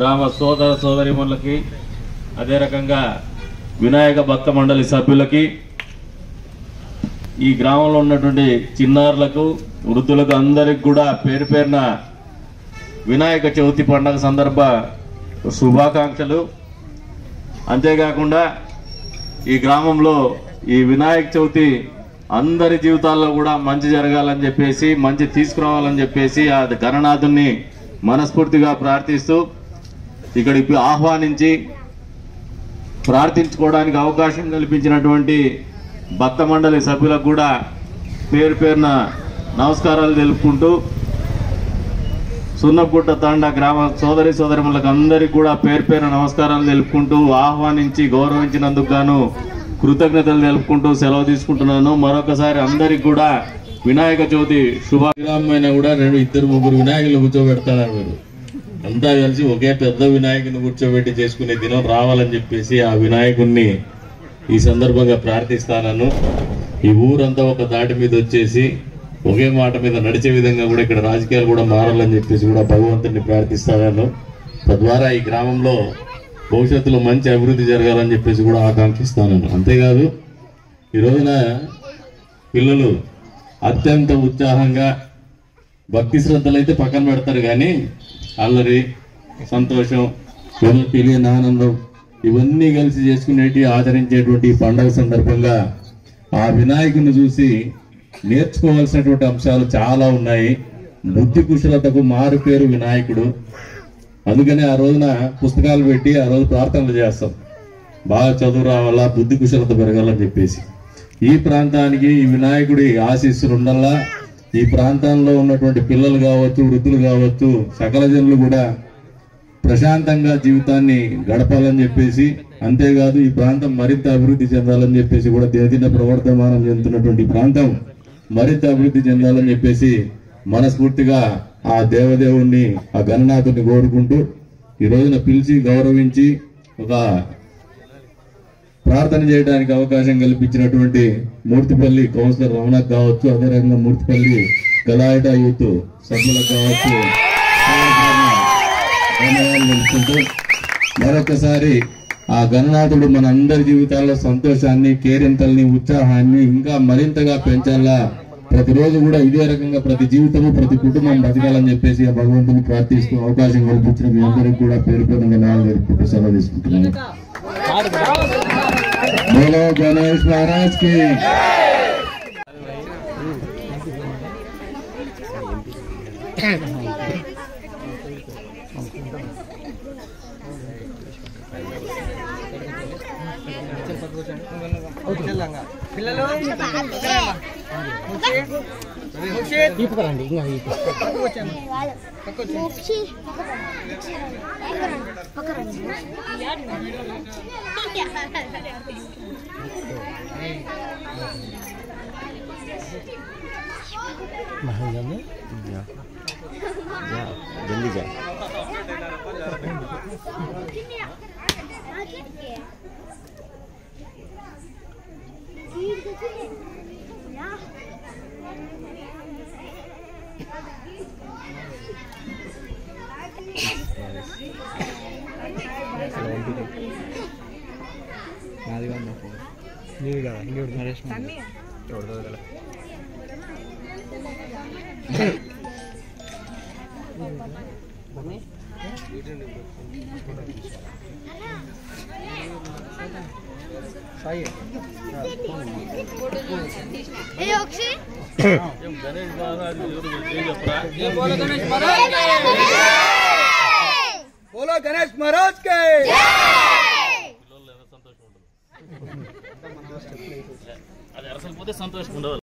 గ్రామ సోదర సోదరిమణులకి అదే రకంగా వినాయక భక్త మండలి సభ్యులకి ఈ గ్రామంలో ఉన్నటువంటి చిన్నారులకు వృద్ధులకు అందరికి కూడా పేరు పేరున వినాయక చవితి పండుగ సందర్భ శుభాకాంక్షలు అంతేకాకుండా ఈ గ్రామంలో ఈ వినాయక చవితి అందరి జీవితాల్లో కూడా మంచి జరగాలని చెప్పేసి మంచి తీసుకురావాలని చెప్పేసి ఆ గణనాథుని మనస్ఫూర్తిగా ప్రార్థిస్తూ ఇక్కడికి ఆహ్వానించి ప్రార్థించుకోవడానికి అవకాశం కల్పించినటువంటి భక్త మండలి సభ్యులకు కూడా పేరు పేరున నమస్కారాలు తెలుపుకుంటూ సున్నపుట్ట తాండా గ్రామ సోదరి సోదరిములకు అందరికీ కూడా పేరు పేరు నమస్కారాలు తెలుపుకుంటూ ఆహ్వానించి గౌరవించినందుకు గాను కృతజ్ఞతలు తెలుపుకుంటూ సెలవు తీసుకుంటున్నాను మరొకసారి అందరికి కూడా వినాయక చవితి శుభాగ్రామైన కూడా రెండు ఇద్దరు ముగ్గురు వినాయకులు కూర్చోబెడతారు మీరు అంతా కలిసి ఒకే పెద్ద వినాయకుని కూర్చోబెట్టి చేసుకునే దినం రావాలని చెప్పేసి ఆ వినాయకుణ్ణి ఈ సందర్భంగా ప్రార్థిస్తానను ఈ ఊరంతా ఒక దాటి మీద వచ్చేసి ఒకే మాట మీద నడిచే విధంగా కూడా ఇక్కడ రాజకీయాలు కూడా మారాలని చెప్పేసి కూడా భగవంతుని ప్రార్థిస్తాను తద్వారా ఈ గ్రామంలో భవిష్యత్తులో మంచి అభివృద్ధి జరగాలని చెప్పేసి కూడా ఆకాంక్షిస్తాను అంతేకాదు ఈ రోజున పిల్లలు అత్యంత ఉత్సాహంగా భక్తి శ్రద్ధలు అయితే పక్కన పెడతారు కానీ అల్లరి సంతోషం ఏదో తెలియని ఆనందం ఇవన్నీ కలిసి చేసుకునేటి ఆచరించేటువంటి ఈ పండగ సందర్భంగా ఆ వినాయకుని చూసి నేర్చుకోవాల్సినటువంటి అంశాలు చాలా ఉన్నాయి బుద్ధి కుశలతకు మారు పేరు వినాయకుడు అందుకనే ఆ రోజున పుస్తకాలు పెట్టి ఆ రోజు ప్రార్థనలు చేస్తాం బాగా చదువు రావాలా బుద్ధి కుశలత పెరగాలని చెప్పేసి ఈ ప్రాంతానికి ఈ వినాయకుడి ఆశీస్సులు ఉండల్లా ఈ ప్రాంతంలో ఉన్నటువంటి పిల్లలు కావచ్చు వృద్ధులు కావచ్చు సకల జనులు కూడా ప్రశాంతంగా జీవితాన్ని గడపాలని చెప్పేసి అంతేకాదు ఈ ప్రాంతం మరింత అభివృద్ధి చెందాలని చెప్పేసి కూడా దినదిన ప్రవర్తమానం చెందుతున్నటువంటి ఈ ప్రాంతం మరింత అభివృద్ధి చెందాలని చెప్పేసి మనస్ఫూర్తిగా ఆ దేవదేవుణ్ణి ఆ గణనాథుని కోరుకుంటూ ఈ రోజున పిలిచి గౌరవించి ఒక ప్రార్థన చేయడానికి అవకాశం కల్పించినటువంటి మూర్తిపల్లి కౌన్సిలర్ రమణకు కావచ్చు అదే రకంగా మూర్తిపల్లి గలాయట యూత్ సభ్యులకు కావచ్చు ధన్యవాదాలు తెలుపుకుంటూ మరొకసారి ఆ గణనాథుడు మన అందరి జీవితాల్లో సంతోషాన్ని కేరింతల్ని ఉత్సాహాన్ని ఇంకా మరింతగా పెంచాలా ప్రతిరోజు కూడా ఇదే రకంగా ప్రతి జీవితము ప్రతి కుటుంబం బతకాలని చెప్పేసి ఆ భగవంతుని ప్రార్థిస్తూ అవకాశం కల్పించిన మీ అందరికీ కూడా పేరు పేరు ధన్యవాదాలు తెలుపుకుంటూ సెలవు తీసుకుంటున్నాను बोलो गणेश महाराज की పిల్లలు తీపుకరండి ఇంకా తీపు మోక్షి పక్కరండి మహంగానే जल्दी जा నీవు కదా ఇంకెవడు నరేష్ ఏ ఒకసి గణేష్ మహారాజు ఎవరు చెప్పరా బోలో గణేష్ మహారాజ్ బోలో గణేష్ మహారాజ్ కే అది అసలు పోతే సంతోషం ఉండదు